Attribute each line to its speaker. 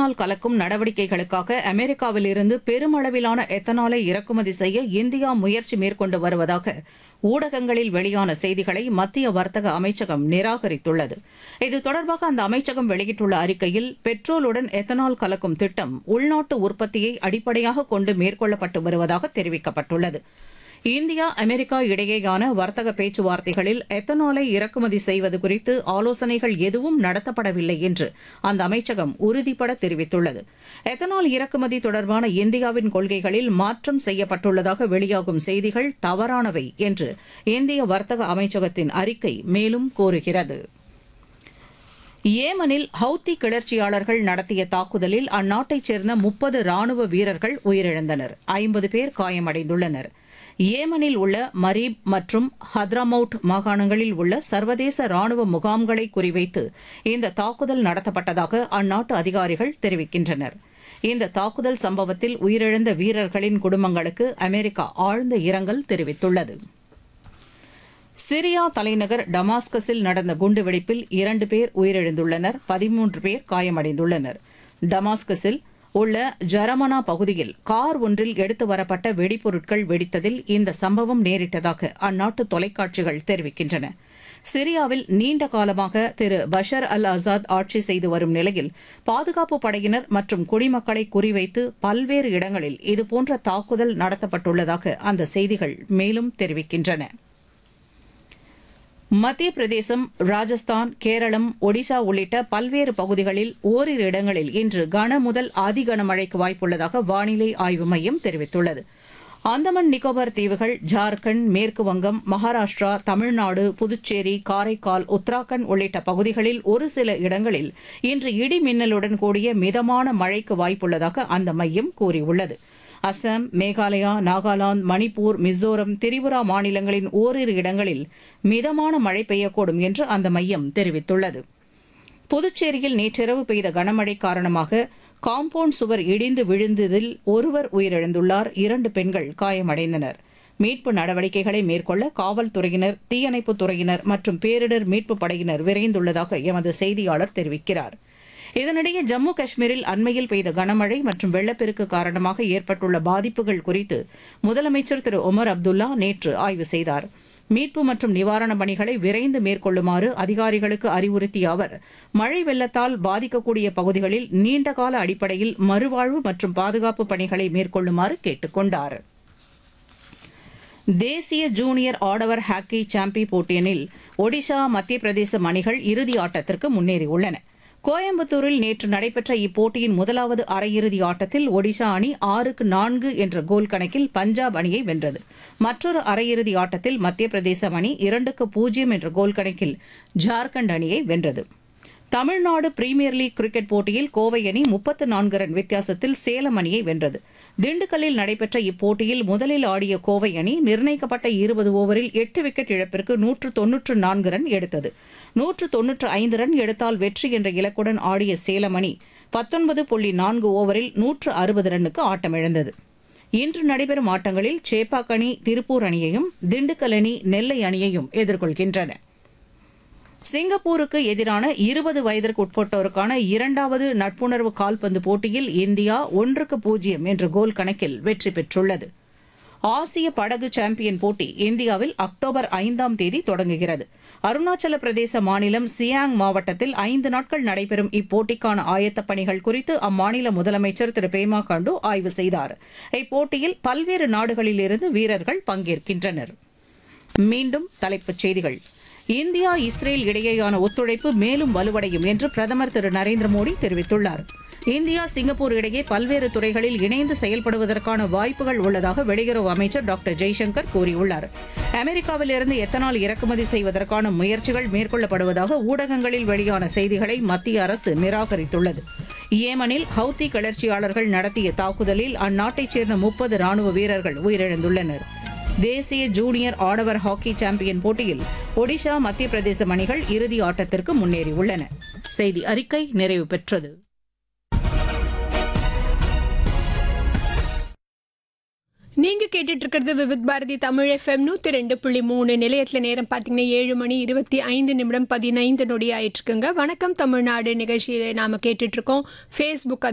Speaker 1: ethanol கலக்கும் நடவடிக்கைகளுக்காக அமெரிக்காவிலிருந்து பெருமளவிலான எத்தனாலை இறக்குமதி செய்ய இந்தியா முயற்சி மேற்கொண்டு வருவதாக ஊடகங்களில் வெளியான செய்திகளை மத்திய வர்த்தக அமைச்சகம் நிராகரித்துள்ளது இது தொடர்பாக அந்த அமைச்சகம் வெளியிட்டுள்ள அறிக்கையில் பெட்ரோலுடன் எத்தனால் கலக்கும் திட்டம் உள்நாட்டு உற்பத்தியை அடிப்படையாக கொண்டு மேற்கொள்ளப்பட்டு வருவதாக தெரிவிக்கப்பட்டுள்ளது இந்தியா அமெரிக்கா இடையேயான வர்த்தக பேச்சுவார்த்தைகளில் எத்தனாலை இறக்குமதி செய்வது குறித்து ஆலோசனைகள் எதுவும் நடத்தப்படவில்லை என்று அந்த அமைச்சகம் உறுதிபட தெரிவித்துள்ளது எத்தனால் இறக்குமதி தொடர்பான இந்தியாவின் கொள்கைகளில் மாற்றம் செய்யப்பட்டுள்ளதாக வெளியாகும் செய்திகள் தவறானவை என்று இந்திய வர்த்தக அமைச்சகத்தின் அறிக்கை மேலும் கூறுகிறது ஏமனில் ஹவுத்தி கிளர்ச்சியாளர்கள் நடத்திய தாக்குதலில் அந்நாட்டைச் சேர்ந்த முப்பது ராணுவ வீரர்கள் உயிரிழந்தனர் ஐம்பது பேர் காயமடைந்துள்ளனர் ஏமனில் உள்ள மரீப் மற்றும் ஹத்ராமவுட் மாகாணங்களில் உள்ள சர்வதேச ராணுவ முகாம்களை குறிவைத்து இந்த தாக்குதல் நடத்தப்பட்டதாக அந்நாட்டு அதிகாரிகள் தெரிவிக்கின்றனர் இந்த தாக்குதல் சம்பவத்தில் உயிரிழந்த வீரர்களின் குடும்பங்களுக்கு அமெரிக்கா ஆழ்ந்த இரங்கல் தெரிவித்துள்ளது சிரியா தலைநகர் டமாஸ்கஸில் நடந்த குண்டுவெடிப்பில் இரண்டு பேர் உயிரிழந்துள்ளனர் பதிமூன்று பேர் காயமடைந்துள்ளனர் டமாஸ்கஸில் உள்ள ஜரமனா பகுதியில் கார் ஒன்றில் எடுத்து வரப்பட்ட வெடிபொருட்கள் வெடித்ததில் இந்த சம்பவம் நேரிட்டதாக அந்நாட்டு தொலைக்காட்சிகள் தெரிவிக்கின்றன சிரியாவில் நீண்ட காலமாக திரு பஷர் அல் ஆசாத் ஆட்சி செய்து வரும் நிலையில் பாதுகாப்பு படையினர் மற்றும் குடிமக்களை குறிவைத்து பல்வேறு இடங்களில் இதுபோன்ற தாக்குதல் நடத்தப்பட்டுள்ளதாக அந்த செய்திகள் மேலும் தெரிவிக்கின்றன மத்திய பிரதேசம் ராஜஸ்தான் கேரளம் ஒடிசா உள்ளிட்ட பல்வேறு பகுதிகளில் ஓரிரு இடங்களில் இன்று கன முதல் அதி கனமழைக்கு வாய்ப்புள்ளதாக வானிலை ஆய்வு மையம் தெரிவித்துள்ளது அந்தமான் நிக்கோபார் தீவுகள் ஜார்க்கண்ட் மேற்கு வங்கம் மகாராஷ்டிரா தமிழ்நாடு புதுச்சேரி காரைக்கால் உத்தராகண்ட் உள்ளிட்ட பகுதிகளில் ஒரு சில இடங்களில் இன்று இடி மின்னலுடன் கூடிய மிதமான மழைக்கு வாய்ப்புள்ளதாக அந்த மையம் கூறியுள்ளது அசாம் மேகாலயா நாகாலாந்து மணிப்பூர் மிசோரம் திரிபுரா மாநிலங்களின் ஓரிரு இடங்களில் மிதமான மழை பெய்யக்கூடும் என்று அந்த மையம் தெரிவித்துள்ளது புதுச்சேரியில் நேற்றிரவு பெய்த கனமழை காரணமாக காம்பவுண்ட் சுவர் இடிந்து விழுந்ததில் ஒருவர் உயிரிழந்துள்ளார் இரண்டு பெண்கள் காயமடைந்தனர் மீட்பு நடவடிக்கைகளை மேற்கொள்ள காவல்துறையினர் தீயணைப்புத் துறையினர் மற்றும் பேரிடர் மீட்புப் படையினர் விரைந்துள்ளதாக எமது செய்தியாளர் தெரிவிக்கிறார் இதனிடையே ஜம்மு காஷ்மீரில் அண்மையில் பெய்த கனமழை மற்றும் வெள்ளப்பெருக்கு காரணமாக ஏற்பட்டுள்ள பாதிப்புகள் குறித்து முதலமைச்சர் திரு ஒமர் அப்துல்லா நேற்று ஆய்வு செய்தார் மீட்பு மற்றும் நிவாரணப் பணிகளை விரைந்து மேற்கொள்ளுமாறு அதிகாரிகளுக்கு அறிவுறுத்திய அவர் மழை வெள்ளத்தால் பாதிக்கக்கூடிய பகுதிகளில் நீண்டகால அடிப்படையில் மறுவாழ்வு மற்றும் பாதுகாப்பு பணிகளை மேற்கொள்ளுமாறு கேட்டுக் கொண்டார் தேசிய ஜூனியர் ஆடவர் ஹாக்கி சாம்பி போட்டியனில் ஒடிஷா மத்திய பிரதேசம் அணிகள் இறுதி ஆட்டத்திற்கு முன்னேறியுள்ளன கோயம்புத்தூரில் நேற்று நடைபெற்ற இப்போட்டியின் முதலாவது அரையிறுதி ஆட்டத்தில் ஒடிஷா அணி ஆறுக்கு நான்கு என்ற கோல் கணக்கில் பஞ்சாப் அணியை வென்றது மற்றொரு அரையிறுதி ஆட்டத்தில் மத்திய பிரதேசம் அணி இரண்டுக்கு பூஜ்ஜியம் என்ற கோல் கணக்கில் ஜார்க்கண்ட் அணியை வென்றது தமிழ்நாடு பிரீமியர் லீக் கிரிக்கெட் போட்டியில் கோவை அணி முப்பத்து நான்கு ரன் வித்தியாசத்தில் சேலம் அணியை வென்றது திண்டுக்கல்லில் நடைபெற்ற இப்போட்டியில் முதலில் ஆடிய கோவை அணி நிர்ணயிக்கப்பட்ட இருபது ஓவரில் எட்டு விக்கெட் இழப்பிற்கு நூற்று தொன்னூற்று நான்கு ரன் எடுத்தது நூற்று தொன்னூற்று ஐந்து ரன் எடுத்தால் வெற்றி என்ற இலக்குடன் ஆடிய சேலம் அணி பத்தொன்பது புள்ளி நான்கு ஓவரில் நூற்று அறுபது ரன்னுக்கு ஆட்டமிழந்தது இன்று நடைபெறும் ஆட்டங்களில் சேப்பாக் அணி திருப்பூர் அணியையும் திண்டுக்கல் அணி நெல்லை அணியையும் எதிர்கொள்கின்றன சிங்கப்பூருக்கு எதிரான இருபது வயதிற்கு உட்பட்டோருக்கான இரண்டாவது நட்புணர்வு கால்பந்து போட்டியில் இந்தியா ஒன்றுக்கு பூஜ்ஜியம் என்ற கோல் கணக்கில் வெற்றி பெற்றுள்ளது ஆசிய படகு சாம்பியன் போட்டி இந்தியாவில் அக்டோபர் ஐந்தாம் தேதி தொடங்குகிறது அருணாச்சல பிரதேச மாநிலம் சியாங் மாவட்டத்தில் ஐந்து நாட்கள் நடைபெறும் இப்போட்டிக்கான ஆயத்தப் பணிகள் குறித்து அம்மாநில முதலமைச்சர் திரு பேமா கண்டு ஆய்வு செய்தார் இப்போட்டியில் பல்வேறு நாடுகளிலிருந்து வீரர்கள் பங்கேற்கின்றனர் மீண்டும் தலைப்புச் செய்திகள் இந்தியா இஸ்ரேல் இடையேயான ஒத்துழைப்பு மேலும் வலுவடையும் என்று பிரதமர் திரு நரேந்திர மோடி தெரிவித்துள்ளார் இந்தியா சிங்கப்பூர் இடையே பல்வேறு துறைகளில் இணைந்து செயல்படுவதற்கான வாய்ப்புகள் உள்ளதாக வெளியுறவு அமைச்சர் டாக்டர் ஜெய்சங்கர் கூறியுள்ளார் அமெரிக்காவிலிருந்து எத்தனால் இறக்குமதி செய்வதற்கான முயற்சிகள் மேற்கொள்ளப்படுவதாக ஊடகங்களில் வெளியான செய்திகளை மத்திய அரசு நிராகரித்துள்ளது ஏமனில் ஹவுத்தி கிளர்ச்சியாளர்கள் நடத்திய தாக்குதலில் அந்நாட்டைச் சேர்ந்த முப்பது ராணுவ வீரர்கள் உயிரிழந்துள்ளனர் தேசிய ஜூனியர் ஆடவர் ஹாக்கி சாம்பியன் போட்டியில் ஒடிஷா மத்திய பிரதேச அணிகள் இறுதி ஆட்டத்திற்கு முன்னேறியுள்ளன செய்தி அறிக்கை நிறைவு பெற்றது
Speaker 2: நீங்க கேட்டுட்டு இருக்கிறது விவித் பாரதி தமிழ் எஃப்எம் நூத்தி ரெண்டு புள்ளி மூணு நிலையத்துல நேரம் பாத்தீங்கன்னா ஏழு மணி இருபத்தி ஐந்து நிமிடம் பதினைந்து நொடி ஆயிட்டு இருக்குங்க வணக்கம் தமிழ்நாடு நிகழ்ச்சியில நாம கேட்டுட்டு இருக்கோம் ஃபேஸ்புக்